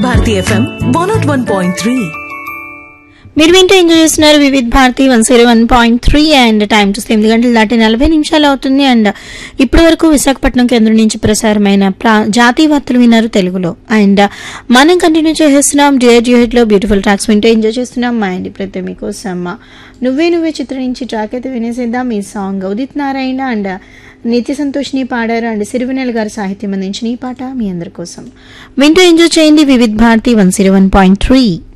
Bharati FM one not one point three మీరు వింటూ enjoy చేస్తున్నారు Vividh Bharati one zero one point three and time చూస్తే ఎనిమిది గంటలు దాటి నలభై నిమిషాలు అవుతుంది అండ్ ఇప్పటి వరకు విశాఖపట్నం కేంద్రం నుంచి ప్రసారమైన ప్రా- జాతీయ వార్తలు విన్నారు తెలుగులో అండ్ మనం కంటిన్యూ చేసేస్తున్నాం డియర్ డియర్ లో బ్యూటిఫుల్ ట్రాక్స్ వింటూ ఎంజాయ్ చేస్తున్నాం మా ఇంటి ప్రతి మీకోసం నువ్వే నువ్వే చిత్రం నుంచి ట్రాక్ అయితే వినేసేద్దాం ఈ సాంగ్ ఉదిత్ నారాయణ అండ్ నిత్య సంతోష్ని పాడారు అండ్ సిరివెనెల గారు సాహిత్యం అందించిన ఈ పాట మీ అందరి కోసం వింటూ ఎంజాయ్ చేయండి Vividh Bharati one zero one point three